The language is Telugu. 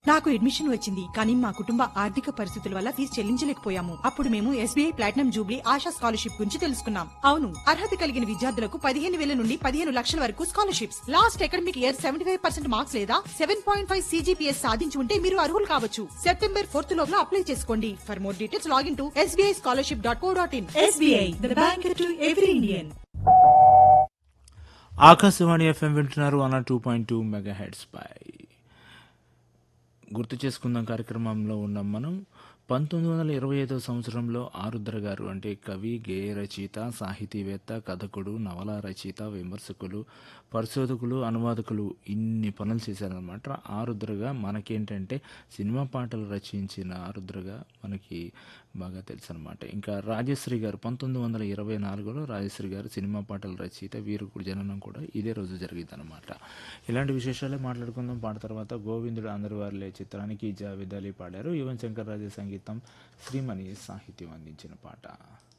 నాకు అడ్మిషన్ వచ్చింది కానీ మా కుటుంబ ఆర్థిక పరిస్థితుల వల్ల ఫీజు చెల్లించలేకపోయాము అప్పుడు మేము SBI platinum jubilee Asha scholarship గురించి తెలుసుకున్నాం అవును అర్హత కలిగిన విద్యార్థులకు పదిహేను వేల నుండి పదిహేను లక్షల వరకు scholarships last academic year seventy five percent marks లేదా సెవెన్ పాయింట్ ఫైవ్ సీజీపీఎస్ సాధించి ఉంటే మీరు అర్హులు కావచ్చు సెప్టెంబర్ ఫోర్త్ లోపల అప్లై చేసుకోండి for more details login to SBI scholarship dot co dot in SBI the bank to every Indian Akashvani FM వింటున్నారు అన్న two point two megahertz పై గుర్తు చేసుకుందాం కార్యక్రమంలో ఉన్నాం మనం పంతొమ్మిది వందల ఇరవై ఐదో సంవత్సరంలో ఆరుద్ర గారు అంటే కవి గేయ రచయిత సాహితీవేత్త కథకుడు నవల రచయిత విమర్శకులు పరిశోధకులు అనువాదకులు ఇన్ని పనులు చేశారనమాట ఆరుద్రగా మనకేంటంటే సినిమా పాటలు రచించిన ఆరుద్రగా మనకి బాగా తెలుసు అనమాట ఇంకా రాజశ్రీ గారు పంతొమ్మిది వందల ఇరవై నాలుగులో రాజశ్రీ గారు సినిమా పాటలు రచయిత వీరు కూడా జననం కూడా ఇదే రోజు జరిగిందనమాట ఇలాంటి విశేషాలే మాట్లాడుకుందాం పాట తర్వాత గోవిందుడు అందరి వారిలే చిత్రానికి జావేద్ అలీ పాడారు యువన్ శంకర్ రాజా సంగీతం శ్రీమణి సాహిత్యం అందించిన పాట